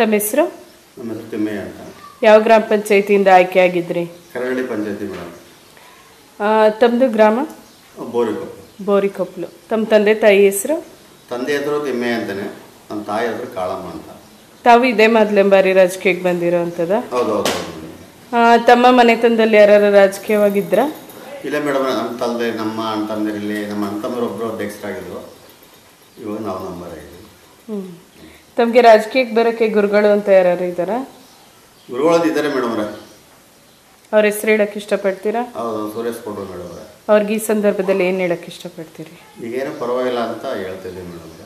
ತಮ್ಮ ಹೆಸರು ನಮ್ಮ ಹೆಸರು ತಿಮ್ಮಯ್ಯ ಅಂತ ಯಾವ ಗ್ರಾಮ ಪಂಚಾಯತಿಯಿಂದ ಆಯ್ಕೆ ಆಗಿದ್ರಿ ಕರಗಳ್ಳಿ ಪಂಚಾಯತಿ ಮೇಡಮ್ ಆ, ತಮ್ಮದು ಗ್ರಾಮ ಬೋರಿಕೊಪ್ಪು ಬೋರಿಕೊಪ್ಲು ತಮ್ಮ ತಂದೆ ತಾಯಿ ಹೆಸರು ತಂದೆ ಹೆಸರು ತಿಮ್ಮಯ್ಯ ಅಂತಾನೆ ನಮ್ಮ ತಾಯಿ ಹೆಸರು ಕಾಳಮ್ಮ ಅಂತ ತಾವು ಇದೇ ಮೊದಲೇ ಬಾರಿ ರಾಜಕೀಯಕ್ಕೆ ಬಂದಿರೋ ಅಂಥದ ಹೌದು ಹೌದು ಹೌದು ಮೇಡಮ್ ತಮ್ಮ ಮನೆತನದಲ್ಲಿ ಯಾರು ರಾಜಕೀಯವಾಗಿದ್ರ ಇಲ್ಲ ಮೇಡಮ್ ನಮ್ಮ ತಂದೆ ನಮ್ಮ ಅಣ್ಣ ತಮ್ಮದಿರಲ್ಲಿ ನಮ್ಮ ಅಣ್ಣ ತಮ್ಮರು ಒಬ್ಬರು ಅಧ್ಯಕ್ಷರಾಗಿದ್ರು ಇವಾಗ ನಾವು ನಂಬರ್ ಆಗಿದ್ದೀವಿ ಹ್ಮ್ ತಮಗೆ ರಾಜಕೀಯಕ್ಕೆ ಬರೋಕ್ಕೆ ಗುರುಗಳು ಅಂತ ಯಾರು ಇದ್ದಾರಾ ಗುರುಗಳದ್ದು ಇದ್ದಾರೆ ಮೇಡಮ್ ಅವರೇ ಅವ್ರ ಹೆಸರು ಹೇಳಕ್ಕೆ ಇಷ್ಟಪಡ್ತೀರಾ ಹೌದು ಸುರೇಶ್ ಕೊಡ್ರು ಮೇಡಮ್ ಅವರೇ ಅವ್ರಿಗೆ ಈ ಸಂದರ್ಭದಲ್ಲಿ ಏನು ಹೇಳಕ್ಕೆ ಇಷ್ಟಪಡ್ತೀರಿ ಈಗೇನು ಪರವಾಗಿಲ್ಲ ಅಂತ ಹೇಳ್ತಿದ್ದೀವಿ ಮೇಡಮ್ ಅವರೇ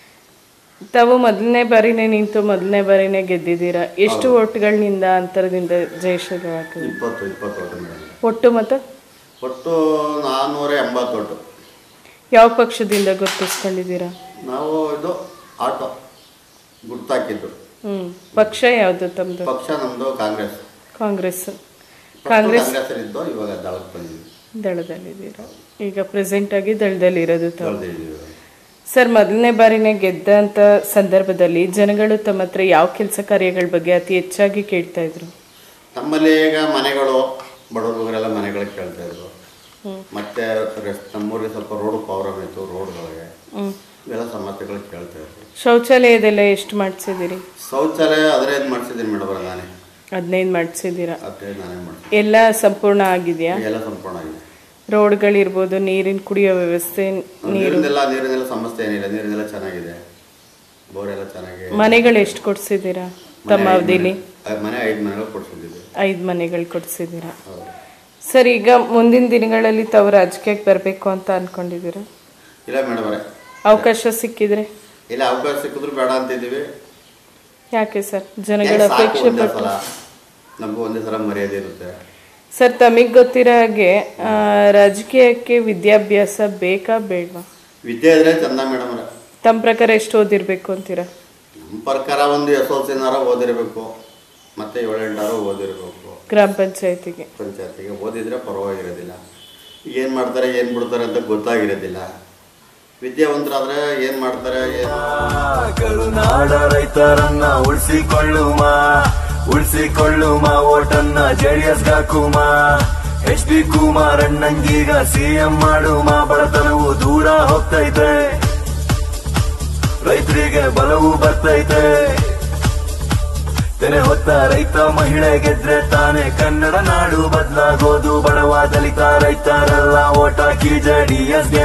ತಾವು ಮೊದಲನೇ ಬಾರಿನೇ ನಿಂತು ಮೊದಲನೇ ಬಾರಿನೇ ಗೆದ್ದಿದ್ದೀರಾ ಎಷ್ಟು ಓಟ್ಗಳಿಂದ ಅಂತರದಿಂದ ಜಯಶೀಲವಾಗ್ತದೆ ಇಪ್ಪತ್ತು ಇಪ್ಪತ್ತು ಒಟ್ಟು ಮೇಡಮ್ ಒಟ್ಟು ಮತ್ತು ಒಟ್ಟು ನಾನ್ನೂರ ಎಂಬತ್ತು ಒಟ್ಟು ಯಾವ ಪಕ್ಷದಿಂದ ಗುರುತಿಸ್ಕೊಂಡಿದ್ದೀರಾ ನಾವು ಇದು ಆಟೋ ಗುರ್ತಾಕಿದ್ದು ಹ್ಮ್ ಪಕ್ಷ ಯಾವುದು ತಮ್ಮದು ಪಕ್ಷ ನಮ್ಮದು ಕಾಂಗ್ರೆಸ್ ಕಾಂಗ್ರೆಸ್ ಫಸ್ಟ್ ಕಾಂಗ್ರೆಸ್ ಕಾಂಗ್ರೆಸ್ ಇದ್ದು ಇವಾಗ ದಳಕ್ಕೆ ಬಂದಿದ್ವಿ ದಳದಲ್ಲಿದ್ದೀರಾ ಈಗ ಪ್ರೆಸೆಂಟ್ ಆಗಿ ದಳದಲ್ಲಿ ಇರೋದು ತಾವು ಬೆಳೆದಿದ್ದೀವಿ ಸರ್ ಮೊದಲನೇ ಬಾರಿನೇ ಗೆದ್ದಂತ ಸಂದರ್ಭದಲ್ಲಿ ಜನಗಳು ತಮ್ಮ ಹತ್ರ ಯಾವ ಕೆಲಸ ಕಾರ್ಯಗಳ ಬಗ್ಗೆ ಅತಿ ಹೆಚ್ಚಾಗಿ ಕೇಳ್ತಾ ಇದ್ರು ನಮ್ಮಲ್ಲಿ ಈಗ ಮನೆಗಳು ಬಡವರಿಗೆಲ್ಲ ಮನೆಗಳು ಕೇಳ್ತಾ ಇದ್ರು ಹ್ಮ್. ಮತ್ತೆ ರೆಸ್- ನಮ್ಮೂರಿಗೆ ಸ್ವಲ್ಪ ರೋಡ್ ಪ್ರಾಬ್ಲಮ್ ಇತ್ತು ರೋಡ್ಗಳಿಗೆ ಹ್ಮ್ ಇವೆಲ್ಲ ಸಮಸ್ಯೆಗಳು ಕೇಳ್ತಾ ಇದ್ರು ಶೌಚಾಲಯದೆಲ್ಲ ಎಷ್ಟು ಮಾಡಿಸಿದಿರಿ ಶೌಚಾಲಯ ಹದಿನೈದು ಮಾಡಿಸಿದ್ದೀನಿ ಮೇಡಮ್ ನಾನೇ ಹದಿನೈದು ಮಾಡಿಸಿದ್ದೀರಾ ಹದಿನೈದು ನಾನೇ ಮಾಡಿಸಿದ್ದೀನಿ ಎಲ್ಲ ಸಂಪೂರ್ಣ ಆಗಿದೆಯಾ ಎಲ್ಲ ಸಂಪೂರ್ಣ ಆಗಿದೆ ರೋಡ್ಗಳಿರ್ಬೋದು ನೀರಿನ ಕುಡಿಯೋ ವ್ಯವಸ್ಥೆ ನೀರು ನೀರಿನೆಲ್ಲ ನೀರಿನೆಲ್ಲ ಸಮಸ್ಯೆ ಏನಿಲ್ಲ ನೀರಿನೆಲ್ಲ ಚೆನ್ನಾಗಿದೆ ಬೋರ್ ಎಲ್ಲ ಚೆನ್ನಾಗಿ ಮನೆಗಳು ಎಷ್ಟು ಕೊಡ್ಸಿದ್ದೀರಾ ತಮ್ಮ ಮನೆ ಐದು ಅವಧಿಲಿ ಮನೆ- ಮನೆ ಐದು ಮನೆಗಳು ಕೊಡ್ಸಿದ್ದೀವಿ ಐದು ಮನೆಗಳು ಕೊಡ್ಸಿದ್ದೀರಾ ಹೌದು ಸರ್ ಈಗ ಮುಂದಿನ ದಿನಗಳಲ್ಲಿ ತಾವು ರಾಜಕೀಯಕ್ಕೆ ಬರಬೇಕು ಅಂತ ಅನ್ಕೊಂಡಿದ್ದೀರಾ ಇಲ್ಲ ಮೇಡಮ್ ಅವರೇ ಅವಕಾಶ ಸಿಕ್ಕಿದ್ರೆ ಇಲ್ಲ ಅವಕಾಶ ಸಿಕ್ಕಿದ್ರು ಬೇಡ ಅಂತಿದ್ದೀವಿ ಯಾಕೆ ಸರ್ ಜನಗಳ ಯಾಕೆ ಸಾಕು ಅಪೇಕ್ಷೆ ಒಂದೇ ಪಟ್ಟು ಸಲ ನಮಗೂ ಒಂದೇ ಸಲ ಮರ್ಯಾದೆ ಇರುತ್ತೆ ಸರ್ ತಮಗೆ ಗೊತ್ತಿರೋ ಹಾಗೆ ಆ, ರಾಜಕೀಯಕ್ಕೆ ವಿದ್ಯಾಭ್ಯಾಸ ಬೇಕಾ ಬೇಡವಾ ವಿದ್ಯೆ ಇದ್ರೆ ಚಂದ ಮೇಡಮ್ ಅವರೇ ತಮ್ಮ ಪ್ರಕಾರ ಎಷ್ಟು ಓದಿರ್ಬೇಕು ಅಂತೀರಾ ನಮ್ಮ ಪ್ರಕಾರ ಒಂದು ಎಸ್ ಎಲ್ ಸಿನಾರ ಓದಿರಬೇಕು ಮತ್ತೆ ಏಳೆಂಟಾರು ಓದಿರಬೇಕು ಗ್ರಾಮ ಪಂಚಾಯತಿಗೆ ಪಂಚಾಯತಿಗೆ ಓದಿದ್ರೆ ಪರವಾಗಿರೋದಿಲ್ಲ ಏನು ಮಾಡ್ತಾರೆ ಏನು ಬಿಡ್ತಾರೆ ಅಂತ ಗೊತ್ತಾಗಿರೋದಿಲ್ಲ ವಿದ್ಯಾವಂತರಾದ್ರೆ ಏನು ಮಾಡ್ತಾರೆ ಏನು ಕರುನಾಡ ರೈತರನ್ನ ಉಳಿಸಿಕೊಳ್ಳುಮ ಉಳಿಸಿಕೊಳ್ಳುಮ ಓಟನ್ನ ಜೆಡಿಎಸ್ ಹಾಕುಮ ಎಚ್ ಡಿ ಕುಮಾರಣ್ಣಂಗೀಗ ಸಿಎಂ ಮಾಡುಮ ಬಡತನವು ದೂರ ಹೋಗ್ತೈತೆ ರೈತರಿಗೆ ಬಲವು ಬರ್ತೈತೆ ತೆನೆ ಹೊತ್ತ ರೈತ ಮಹಿಳೆ ಗೆದ್ರೆ ತಾನೇ ಕನ್ನಡ ನಾಡು ಬದಲಾಗೋದು ಬಡವ ದಲಿತ ರೈತರೆಲ್ಲ ಓಟ್ ಹಾಕಿ ಜೆಡಿಎಸ್ಗೆ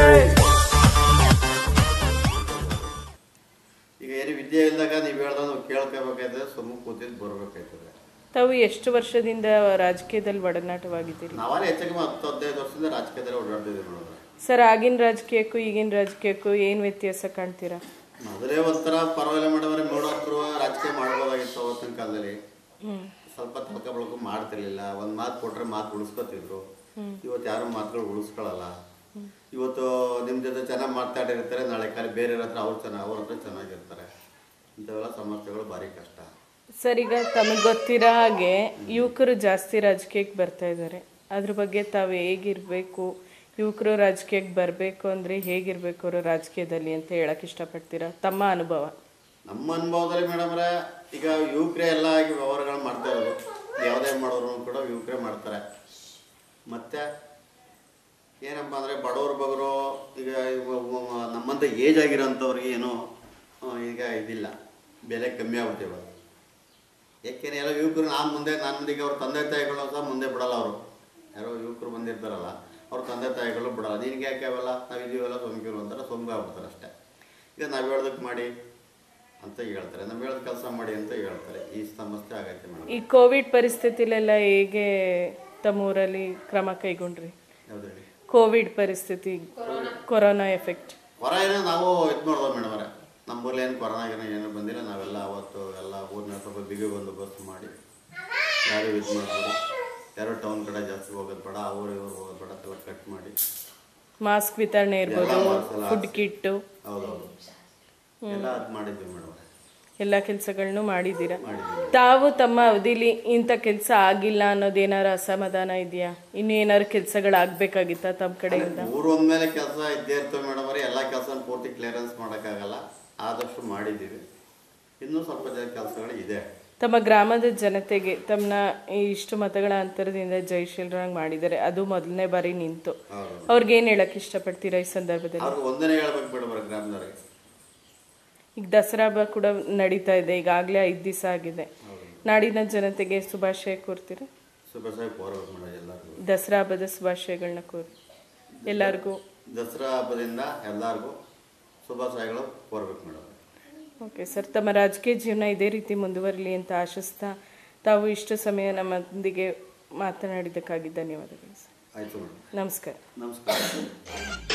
ಈಗ ಏನು ವಿದ್ಯೆ ಇಲ್ದಾಗ ನೀವು ಹೇಳ್ದಾಗ ನಾವು ಕೇಳ್ಕೋಬೇಕಾಯ್ತದೆ ಸುಮ್ಮನೆ ಕೂತಿದ್ದು ಬರಬೇಕಾಯ್ತದೆ ತಾವು ಎಷ್ಟು ವರ್ಷದಿಂದ ರಾಜಕೀಯದಲ್ಲಿ ಒಡನಾಟವಾಗಿದ್ದೀರಿ ನಾವಲ್ಲಿ ಹೆಚ್ಚಾಗಿ ಹತ್ತು ಹದಿನೈದು ವರ್ಷದಿಂದ ರಾಜಕೀಯದಲ್ಲಿ ಓಡಾಡ್ತಿದ್ದೀವಿ ಮೇಡಮ್ ಸರ್ ಆಗಿನ ರಾಜಕೀಯಕ್ಕೂ ಈಗಿನ ರಾಜಕೀಯಕ್ಕೂ ಏನು ವ್ಯತ್ಯಾಸ ಕಾಣ್ತೀರಾ ಮೊದಲೇ ಒಂಥರ ಪರವಾಗಿಲ್ಲ ಮೇಡಮ್ ಅವ್ರೆ ನೋಡೋಕ್ರು ರಾಜಕೀಯ ಮಾಡ್ಬೋದಾಗಿತ್ತು ಅವತ್ತಿನ ಕಾಲದಲ್ಲಿ ಹ್ಮ್ ಸ್ವಲ್ಪ ತಳಕ ಬಳಕ ಮಾಡ್ತಿರ್ಲಿಲ್ಲ ಒಂದ್ ಮಾತು ಕೊಟ್ರೆ ಮಾತು ಉಳಿಸ್ಕೊತಿದ್ರು ಇವತ್ತು ಯಾರು ಮಾತುಗಳು ಉಳಿಸ್ಕೊಳಲ್ಲ ಇವತ್ತು ನಿಮ್ ಜೊತೆ ಚೆನ್ನಾಗಿ ಮಾತಾಡಿರ್ತಾರೆ ನಾಳೆ ಕಾಲ ಬೇರೆಯವ್ರ ಹತ್ರ ಅವ್ರು ಚೆನ್ನಾಗಿ ಅವ್ರ ಹತ್ರ ಚೆನ್ನಾಗಿರ್ತಾರೆ ಇಂಥವೆಲ್ಲ ಸಮಸ್ಯೆಗಳು ಭಾರಿ ಕಷ್ಟ ಸರ್ ಈಗ ತಮಗೆ ಗೊತ್ತಿರೋ ಹಾಗೆ ಯುವಕರು ಜಾಸ್ತಿ ರಾಜಕೀಯಕ್ಕೆ ಬರ್ತಾ ಇದ್ದಾರೆ ಅದ್ರ ಬಗ್ಗೆ ತಾವು ಹೇಗಿರ್ಬೇಕು ಯುವಕರು ರಾಜಕೀಯಕ್ಕೆ ಬರಬೇಕು ಅಂದರೆ ಹೇಗಿರ್ಬೇಕು ಅವರು ರಾಜಕೀಯದಲ್ಲಿ ಅಂತ ಹೇಳಕ್ ಇಷ್ಟಪಡ್ತೀರಾ ತಮ್ಮ ಅನುಭವ ನಮ್ಮ ಅನುಭವದಲ್ಲಿ ಮೇಡಮ್ ಅವರೇ ಈಗ ಯುವಕರೇ ಎಲ್ಲ ಆಗಿ ವ್ಯವಹಾರಗಳು ಮಾಡ್ತಾ ಇರೋದು ಯಾವುದೇ ಮಾಡೋರು ಕೂಡ ಯುವಕರೇ ಮಾಡ್ತಾರೆ ಮತ್ತೆ ಏನಪ್ಪ ಅಂದರೆ ಬಡವರು ಬಗರು ಈಗ ಇವ- ಇವ- ನಮ್ಮಂತ ಏಜ್ ಆಗಿರೋಂಥವ್ರಿಗೆ ಏನು ಆ, ಈಗ ಇದಿಲ್ಲ ಬೆಲೆ ಕಮ್ಮಿ ಆಗುತ್ತೆ ಇವಾಗ ಯಾಕೆಂದ್ರೆ ಎಲ್ಲ ಯುವಕರು ನಾನು ಮುಂದೆ ನಾನು ಮುಂದೆ ಈಗ ಅವ್ರ ತಂದೆ ತಾಯಿಗಳು ಸಹ ಮುಂದೆ ಬಿಡಲ್ಲ ಅವರು ಯಾರೋ ಯುವಕರು ಬಂದಿರ್ತಾರಲ್ಲ ಅವ್ರ ತಂದೆ ತಾಯಿಗಳು ಬಿಡಲ್ಲ ನಿನಗೆ ಯಾಕೆ ಅವೆಲ್ಲ ನಾವು ಇದೀವಲ್ಲ ಸೊಂಕಿರು ಅಂತಾರೆ ಸೊಂಬ ಆಗ್ಬಿಡ್ತಾರೆ ಅಷ್ಟೇ ಈಗ ನಾವು ಹೇಳ್ದಕ್ಕೆ ಮಾಡಿ ಅಂತ ಹೇಳ್ತಾರೆ ನಾವು ಹೇಳ್ದ ಕೆಲಸ ಮಾಡಿ ಅಂತ ಹೇಳ್ತಾರೆ ಈ ಸಮಸ್ಯೆ ಆಗೈತೆ ಮೇಡಮ್ ಈ ಕೋವಿಡ್ ಪರಿಸ್ಥಿತಿಲೆಲ್ಲ ಹೇಗೆ ತಮ್ಮ ಊರಲ್ಲಿ ಕ್ರಮ ಕೈಗೊಂಡ್ರಿ ಯಾವ್ದು ಹೇಳಿ ಕೋವಿಡ್ ಪರಿಸ್ಥಿತಿ ಕೊರೋನಾ ಎಫೆಕ್ಟ್ ಹೊರ ಏನೋ ನಾವು ಇದು ಮಾಡ್ದೋ ಮೇಡಮ್ ಅವರೇ ನಮ್ಮೂರಲ್ಲಿ ಏನು ಕೊರೋನಾ ಏನೋ ಏನೂ ಬಂದಿಲ್ಲ ನಾವೆಲ್ಲ ಅವತ್ತು ಎಲ್ಲ ಊರಿನ ಸ್ವಲ್ಪ ಬಿಗಿ ಬಂದೋಬಸ್ತ್ ಮಾಡಿ ಯಾರು ಇದು ಮಾಡ್ಬೋದು ಯಾರು ಟೌನ್ ಕಡೆ ಜಾಸ್ತಿ ಹೋಗೋದು ಬೇಡ ಅವ್ರು ಇವ್ರು ಹೋಗೋದು ಬೇಡ ಎಲ್ಲ ಕಟ್ ಮಾಡಿ ಮಾಸ್ಕ್ ವಿತರಣೆ ಇರ್ಬೋದು ಎಲ್ಲ mask ಎಲ್ಲ ಫುಡ್ ಕಿಟ್ಟು ಹೌದೌದು ಎಲ್ಲ ಅದು ಮಾಡಿದ್ವಿ ಮೇಡಮ್ ಅವರೇ ಎಲ್ಲ ಕೆಲಸಗಳನ್ನು ಮಾಡಿದ್ದೀರಾ ಮಾಡಿದ್ದೀವಿ ತಾವು ತಮ್ಮ ಅವಧಿಲಿ ಇಂಥ ಕೆಲಸ ಆಗಿಲ್ಲ ಅನ್ನೋದೇನಾರು ಅಸಮಾಧಾನ ಇದೆಯಾ ಇನ್ನು ಏನಾದ್ರು ಕೆಲಸಗಳಾಗಬೇಕಾಗಿತ್ತಾ ತಮ್ಮ ಕಡೆಯಿಂದ ಊರು ಒಂದ್ಮೇಲೆ ಕೆಲಸ ಇದ್ದೇ ಇರ್ತವೆ ಮೇಡಮ್ ಅವರೇ ಎಲ್ಲ ಕೆಲಸ ಪೂರ್ತಿ ಕ್ಲಿಯರೆನ್ಸ್ ಮಾಡೋಕ್ಕಾಗಲ್ಲ ಆದಷ್ಟು ಮಾಡಿದ್ದೀವಿ ಇನ್ನೂ ಸ್ವಲ್ಪ ಜನ ಕೆಲಸಗಳು ಇದೆ ತಮ್ಮ ಗ್ರಾಮದ ಜನತೆಗೆ ತಮ್ಮನ್ನ ಈ ಇಷ್ಟು ಮತಗಳ ಅಂತರದಿಂದ ಜಯಶೀಲರಾಗಿ ಮಾಡಿದ್ದಾರೆ ಅದು ಮೊದಲನೇ ಬಾರಿ ನಿಂತು ಹೌದು ಅವ್ರಿಗೆ ಏನು ಹೇಳಕ್ ಇಷ್ಟಪಡ್ತೀರಾ ಈ ಸಂದರ್ಭದಲ್ಲಿ ಅವ್ರಿಗೆ ಒಂದನೇ ಹೇಳ್ಬೇಕು ಮೇಡಮ್ ಗ್ರಾಮದವ್ರಿಗೆ ಈಗ ದಸರಾ ಹಬ್ಬ ಕೂಡ ನಡೀತಾ ಇದೆ ಈಗಾಗಲೇ ಐದು ದಿವಸ ಆಗಿದೆ ನಾಡಿನ ಜನತೆಗೆ ಶುಭಾಶಯ ಕೋರ್ತೀರಾ ಶುಭ ಸಾಯಿ ಕೋರ್ಬೇಕು ಮೇಡಮ್ ಎಲ್ಲರಿಗೂ ದಸರಾ ಹಬ್ಬದ ಶುಭಾಶಯಗಳನ್ನ ಕೋರಿ ಎಲ್ಲರಿಗೂ ದಸರಾ ಹಬ್ಬದಿಂದ ಎಲ್ಲರಿಗೂ ಶುಭಾಶಯಗಳು ಕೋರ್ಬೇಕು ಮೇಡಮ್ ಓಕೆ ಸರ್ ತಮ್ಮ ರಾಜಕೀಯ ಜೀವನ ಇದೇ ರೀತಿ ಮುಂದುವರಲಿ ಅಂತ ಆಶಿಸ್ತಾ ತಾವು ಇಷ್ಟು ಸಮಯ ನಮ್ಮೊಂದಿಗೆ ಮಾತನಾಡಿದ್ದಕ್ಕಾಗಿ ಧನ್ಯವಾದಗಳು ಸರ್ ಆಯಿತು ಮೇಡಮ್ ನಮಸ್ಕಾರ ನಮಸ್ಕಾರ